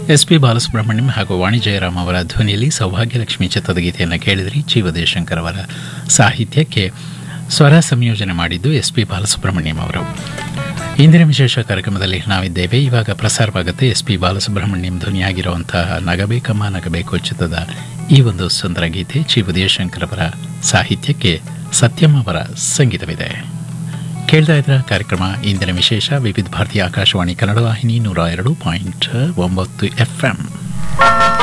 S P Balasubrahmanyam ಹಾಗೂ ವಾಣಿ ಜಯರಾಮ್ ಅವರ ಧ್ವನಿಯಲ್ಲಿ ಸೌಭಾಗ್ಯಲಕ್ಷ್ಮಿ ಚಿತ್ರದ ಗೀತೆಯನ್ನು ಕೇಳಿದ್ರಿ ಜಿ ಉದಯಶಂಕರ್ ಅವರ ಸಾಹಿತ್ಯಕ್ಕೆ ಸ್ವರ ಸಂಯೋಜನೆ ಮಾಡಿದ್ದು ಎಸ್ ಪಿ ಬಾಲಸುಬ್ರಹ್ಮಣ್ಯಂ ಅವರು ಇಂದಿನ ವಿಶೇಷ ಕಾರ್ಯಕ್ರಮದಲ್ಲಿ ನಾವಿದ್ದೇವೆ ಇವಾಗ ಪ್ರಸಾರವಾಗುತ್ತೆ ಎಸ್ ಪಿ ಬಾಲಸುಬ್ರಹ್ಮಣ್ಯಂ ಧ್ವನಿಯಾಗಿರುವಂತಹ ನಗಬೇಕಮ್ಮ ನಗಬೇಕು ಚಿತ್ರದ ಈ ಒಂದು ಸುಂದರ ಗೀತೆ ಜಿ ಉದಯಶಂಕರ್ ಅವರ ಸಾಹಿತ್ಯಕ್ಕೆ ಸತ್ಯಂ ಅವರ ಸಂಗೀತವಿದೆ ಕೇಳ್ತಾ ಇದ್ರ ಕಾರ್ಯಕ್ರಮ ಇಂದಿನ ವಿಶೇಷ ವಿವಿಧ ಭಾರತೀಯ ಆಕಾಶವಾಣಿ ಕನ್ನಡ ವಾಹಿನಿ ನೂರ ಎರಡು ಪಾಯಿಂಟ್ ಒಂಬತ್ತು ಎಫ್